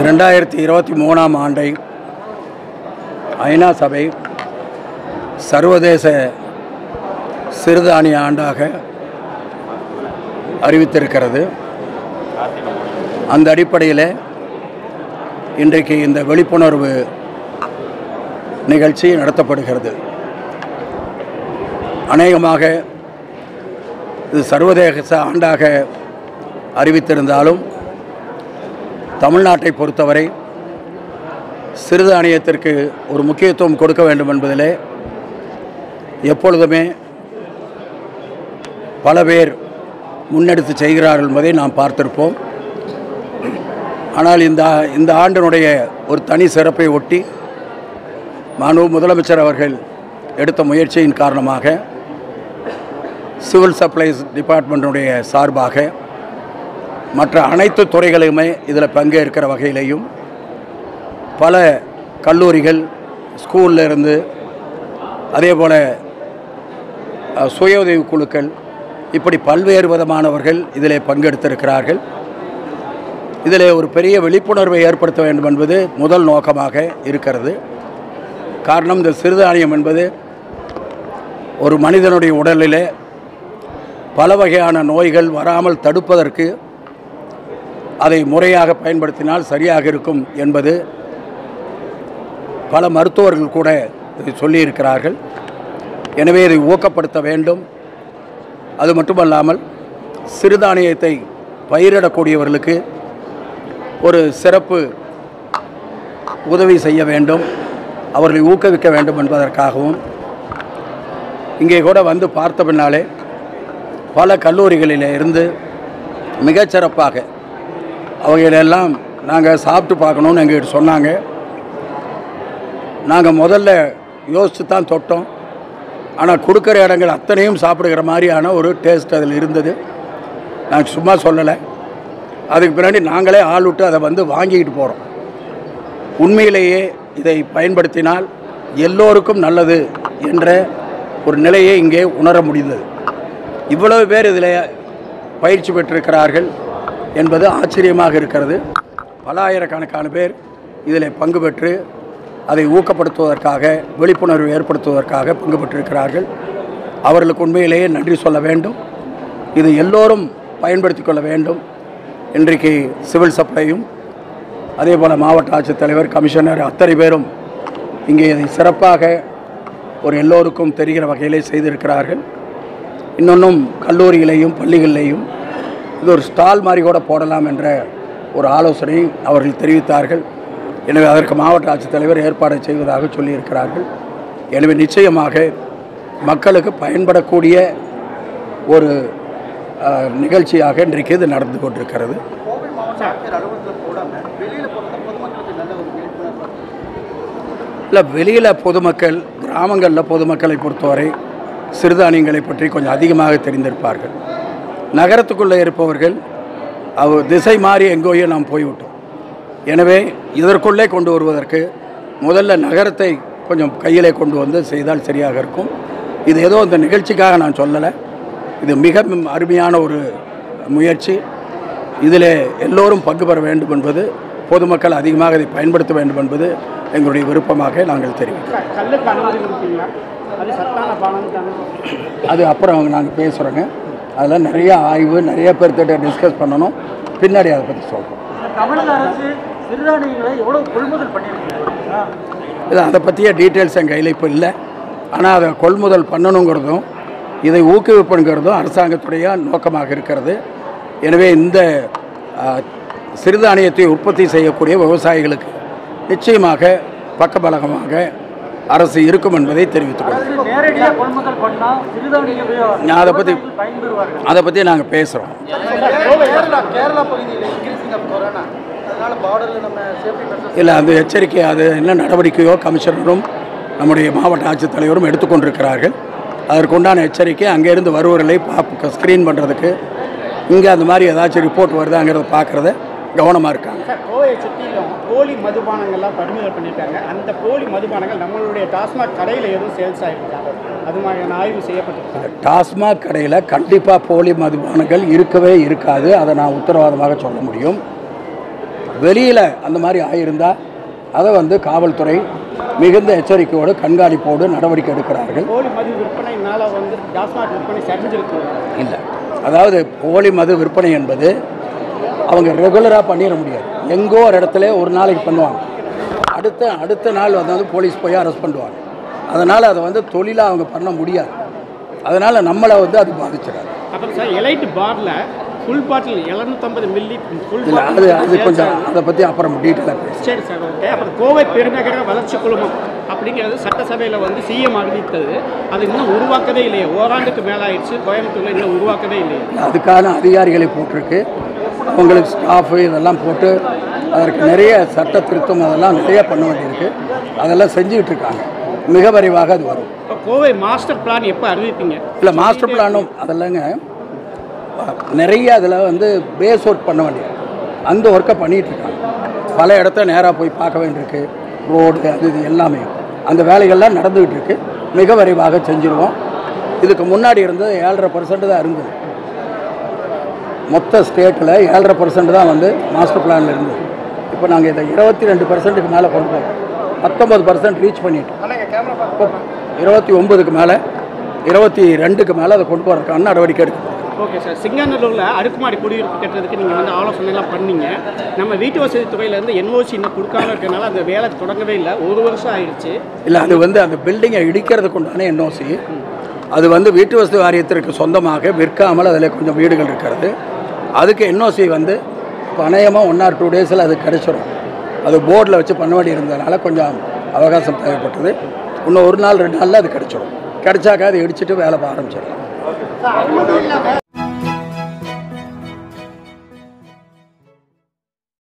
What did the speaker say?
ரெண்டாயிரத்தி இருபத்தி மூணாம் ஆண்டை ஐநா சபை சர்வதேச சிறுதானிய ஆண்டாக அறிவித்திருக்கிறது அந்த அடிப்படையில் இன்றைக்கு இந்த விழிப்புணர்வு நிகழ்ச்சி நடத்தப்படுகிறது அநேகமாக இது சர்வதேச ஆண்டாக அறிவித்திருந்தாலும் தமிழ்நாட்டை பொறுத்தவரை சிறுதானியத்திற்கு ஒரு முக்கியத்துவம் கொடுக்க வேண்டும் என்பதிலே எப்பொழுதுமே பல பேர் முன்னெடுத்து செய்கிறார்கள் என்பதை நாம் பார்த்திருப்போம் ஆனால் இந்த இந்த ஆண்டினுடைய ஒரு தனி சிறப்பை ஒட்டி மாண்பு முதலமைச்சர் அவர்கள் எடுத்த முயற்சியின் காரணமாக சிவில் சப்ளைஸ் டிபார்ட்மெண்ட்டுடைய சார்பாக மற்ற அனைத்து துறைகளுமே இதில் பங்கேற்கிற வகையிலையும் பல கல்லூரிகள் ஸ்கூல்ல இருந்து அதே போல் அஹ், சுய உதவி குழுக்கள் இப்படி பல்வேறு விதமானவர்கள் இதில் பங்கெடுத்திருக்கிறார்கள் இதில் ஒரு பெரிய விழிப்புணர்வை ஏற்படுத்த வேண்டும் என்பது முதல் நோக்கமாக இருக்கிறது காரணம் இந்த சிறுதானியம் என்பது ஒரு மனிதனுடைய உடலிலே பல வகையான நோய்கள் வராமல் தடுப்பதற்கு அதை முறையாக பயன்படுத்தினால் சரியாக இருக்கும் என்பது பல மருத்துவர்கள் கூட இதை சொல்லியிருக்கிறார்கள் எனவே இதை ஊக்கப்படுத்த வேண்டும் அது மட்டுமல்லாமல் சிறுதானியத்தை பயிரிடக்கூடியவர்களுக்கு ஒரு சிறப்பு உதவி செய்ய வேண்டும் அவர்களை ஊக்குவிக்க வேண்டும் என்பதற்காகவும் இங்கே கூட வந்து பார்த்த பின்னாலே பல கல்லூரிகளில் இருந்து மிகச்சிறப்பாக அவைகளெல்லாம் நாங்கள் சாப்பிட்டு பார்க்கணுன்னு எங்ககிட்ட சொன்னாங்க நாங்கள் முதல்ல யோசித்து தான் தொட்டோம் ஆனால் கொடுக்குற இடங்கள் அத்தனையும் சாப்பிடுகிற மாதிரியான ஒரு டேஸ்ட் அதில் இருந்தது நான் சும்மா சொல்லலை அதுக்கு பின்னாடி நாங்களே ஆள் விட்டு அதை வந்து வாங்கிக்கிட்டு போகிறோம் உண்மையிலேயே இதை பயன்படுத்தினால் எல்லோருக்கும் நல்லது என்ற ஒரு நிலையை இங்கே உணர முடிந்தது இவ்வளவு பேர் இதில் பயிற்சி பெற்றிருக்கிறார்கள் என்பது ஆச்சரியமாக இருக்கிறது பல ஆயிரக்கணக்கான பேர் இதில் பங்கு பெற்று அதை ஊக்கப்படுத்துவதற்காக விழிப்புணர்வு ஏற்படுத்துவதற்காக பங்கு பெற்றிருக்கிறார்கள் அவர்களுக்கு உண்மையிலேயே நன்றி சொல்ல வேண்டும் இது எல்லோரும் பயன்படுத்தி கொள்ள வேண்டும் இன்றைக்கு சிவில் சப்ளையும் அதே போல் மாவட்ட ஆட்சித்தலைவர் கமிஷனர் அத்தனை பேரும் இங்கே இதை சிறப்பாக ஒரு எல்லோருக்கும் தெரிகிற வகையிலே செய்திருக்கிறார்கள் இன்னொன்றும் கல்லூரியிலேயும் பள்ளிகளிலேயும் இது ஒரு ஸ்டால் மாதிரி கூட போடலாம் என்ற ஒரு ஆலோசனை அவர்கள் தெரிவித்தார்கள் எனவே அதற்கு மாவட்ட ஆட்சித்தலைவர் ஏற்பாடு செய்வதாக சொல்லியிருக்கிறார்கள் எனவே நிச்சயமாக மக்களுக்கு பயன்படக்கூடிய ஒரு அஹ், நிகழ்ச்சியாக இன்றைக்கு இது நடந்து கொண்டிருக்கிறது கோவை மாவட்ட ஆட்சியர் அலுவலகத்தில் போடாம வெளியில போடுறத பொதுமக்களுக்கு நல்ல ஒரு விழிப்புணர்வு இல்லை வெளியில் பொதுமக்கள் கிராமங்களில் பொதுமக்களை பொறுத்தவரை சிறுதானியங்களை பற்றி கொஞ்சம் அதிகமாக தெரிந்திருப்பார்கள் நகரத்துக்குள்ளே இருப்பவர்கள் அவ திசை மாறி எங்கோயோ நாம் போய்விட்டோம் எனவே இதற்குள்ளே கொண்டு வருவதற்கு முதல்ல நகரத்தை கொஞ்சம் கையிலே கொண்டு வந்து செய்தால் சரியாக இருக்கும் இது ஏதோ இந்த நிகழ்ச்சிக்காக நான் சொல்லலை இது மிக ம் அருமையான ஒரு முயற்சி இதில் எல்லோரும் பங்கு பெற வேண்டும் என்பது பொதுமக்கள் அதிகமாக இதை பயன்படுத்த வேண்டும் என்பது எங்களுடைய விருப்பமாக நாங்கள் தெரிவிக்கிறோம் கல்லுக்கு அனுமதி கொடுப்பீங்களா அது சத்தான பானம் அது அப்புறம் நாங்கள் பேசுகிறோங்க அதில் நிறைய ஆய்வு நிறைய பேர்த்திட்ட டிஸ்கஸ் பண்ணணும் பின்னாடி அதை பற்றி சொல்கிறோம் தமிழக அரசு சிறுதானியங்களை எவ்வளவு கொள்முதல் பண்ணியிருக்கீங்க இது அதை பற்றிய டீட்டெயில்ஸ் என் கையில் இப்போ இல்லை ஆனால் அதை கொள்முதல் பண்ணணுங்கிறதும் இதை ஊக்குவிப்புங்கிறதும் அரசாங்கத்துடைய நோக்கமாக இருக்கிறது எனவே இந்த ஆ, சிறுதானியத்தை உற்பத்தி செய்யக்கூடிய விவசாயிகளுக்கு நிச்சயமாக பக்கபலகமாக அரசு இருக்கும் என்பதை தெரிவித்துக் கொள்கிறேன் நேரடியாக கொள்முதல் பண்ணா சிறுதானிய நான் அதை பற்றி பயன்பெறுவார்கள் அதை பற்றி நாங்கள் பேசுகிறோம் கேரளா கேரளா பகுதியில் இன்க்ரீசிங் ஆஃப் கொரோனா அதனால பார்டரில் நம்ம சேஃப்டி மெஷர்ஸ் இல்லை அந்த எச்சரிக்கை அது என்ன நடவடிக்கையோ கமிஷனரும் நம்முடைய மாவட்ட ஆட்சித்தலைவரும் எடுத்துக்கொண்டிருக்கிறார்கள் அதற்குண்டான எச்சரிக்கை அங்கேருந்து வருவர்களை பார்க்க ஸ்க்ரீன் பண்ணுறதுக்கு இங்கே அந்த மாதிரி ஏதாச்சும் ரிப்போர்ட் வருதாங்கிறத பார்க்குறத கவனமாக இருக்காங்க சார் கோவையை சுற்றிலும் போலி மதுபானங்கள்லாம் பறிமுதல் பண்ணியிருக்காங்க அந்த போலி மதுபானங்கள் நம்மளுடைய டாஸ்மாக் கடையில் எதுவும் சேல்ஸ் ஆகிருக்காங்க அது மாதிரியான ஆய்வு செய்யப்பட்டிருக்காங்க டாஸ்மாக் கடையில் கண்டிப்பாக போலி மதுபானங்கள் இருக்கவே இருக்காது அதை நான் உத்தரவாதமாக சொல்ல முடியும் வெளியில் அந்த மாதிரி ஆகியிருந்தா அதை வந்து காவல்துறை மிகுந்த எச்சரிக்கையோடு கண்காணிப்போடு நடவடிக்கை எடுக்கிறார்கள் போலி மது விற்பனையினால வந்து டாஸ்மாக் விற்பனை சரிஞ்சிருக்கு இல்லை அதாவது போலி மது விற்பனை என்பது அவங்க ரெகுலராக பண்ணிட முடியாது எங்கோ ஒரு இடத்துல ஒரு நாளைக்கு பண்ணுவாங்க அடுத்த அடுத்த நாள் வந்து போலீஸ் போய் அரெஸ்ட் பண்ணுவாங்க அதனால் அதை வந்து தொழிலாக அவங்க பண்ண முடியாது அதனால் நம்மளை வந்து அது பாதிச்சிடாது அப்புறம் சார் எலைட் பாரில் ஃபுல் பாட்டில் எழுநூத்தம்பது மில்லி ஃபுல் இல்லை அது அது கொஞ்சம் அதை பற்றி அப்புறம் டீட்டெயிலாக பேசுகிறேன் சரி சார் ஓகே அப்புறம் கோவை பெருநகர வளர்ச்சி குழுமம் அப்படிங்கிறது சட்டசபையில் வந்து சிஎம் அறிவித்தது அது இன்னும் உருவாக்கவே இல்லையே ஓராண்டுக்கு மேலே ஆயிடுச்சு கோயம்புத்தூரில் இன்னும் உருவாக்கவே இல்லையே அதுக்கான அதிகாரிகளை போட்டிருக்கு அவங்களுக்கு ஸ்டாஃபு இதெல்லாம் போட்டு அதற்கு நிறைய சட்ட திருத்தம் அதெல்லாம் நிறைய பண்ண வேண்டியிருக்கு அதெல்லாம் செஞ்சுக்கிட்டு இருக்காங்க மிக விரைவாக அது வரும் இப்போ கோவை மாஸ்டர் பிளான் எப்போ அறிவிப்பீங்க இல்லை மாஸ்டர் பிளானும் அதெல்லாங்க நிறைய அதில் வந்து பேஸ் ஒர்க் பண்ண வேண்டியது அந்த ஒர்க்கை பண்ணிகிட்டு இருக்காங்க பல இடத்த நேராக போய் பார்க்க வேண்டியிருக்கு ரோடு அது இது எல்லாமே அந்த வேலைகள்லாம் நடந்துக்கிட்டு இருக்கு மிக விரைவாக செஞ்சுருவோம் இதுக்கு முன்னாடி இருந்தது ஏழரை பர்சன்ட் தான் இருந்தது மொத்த ஸ்டேட்டில் ஏழரை பர்சன்ட் தான் வந்து மாஸ்டர் பிளானில் இருந்தது இப்போ நாங்கள் இதை இருபத்தி ரெண்டு பர்சன்ட்டுக்கு மேலே கொண்டு போகிறோம் பத்தொம்பது பர்சன்ட் ரீச் பண்ணிட்டோம் இப்போ இருபத்தி ஒம்பதுக்கு மேலே இருபத்தி ரெண்டுக்கு மேலே அதை கொண்டு போகிறதுக்கான நடவடிக்கை எடுக்கணும் ஓகே சார் சிங்காநல்லூரில் அடுக்குமாடி குடியிருப்பு கட்டுறதுக்கு நீங்கள் வந்து ஆலோசனை எல்லாம் பண்ணீங்க நம்ம வீட்டு வசதி துறையிலேருந்து என்ஓசி இன்னும் கொடுக்காம இருக்கனால அந்த வேலை தொடங்கவே இல்லை ஒரு வருஷம் ஆயிடுச்சு இல்லை அது வந்து அந்த பில்டிங்கை இடிக்கிறதுக்கு உண்டான என்ஓசி அது வந்து வீட்டு வசதி வாரியத்திற்கு சொந்தமாக விற்காமல் அதில் கொஞ்சம் வீடுகள் இருக்கிறது அதுக்கு என்ஓசி வந்து பணயமாக ஒன் ஆர் டூ டேஸில் அது கிடைச்சிரும் அது போர்டில் வச்சு பண்ண வேண்டி இருந்ததுனால கொஞ்சம் அவகாசம் தேவைப்பட்டது இன்னும் ஒரு நாள் ரெண்டு நாளில் அது கிடைச்சிரும் கிடைச்சாக்கா அதை இடிச்சிட்டு வேலை ஆரம்பிச்சிடலாம்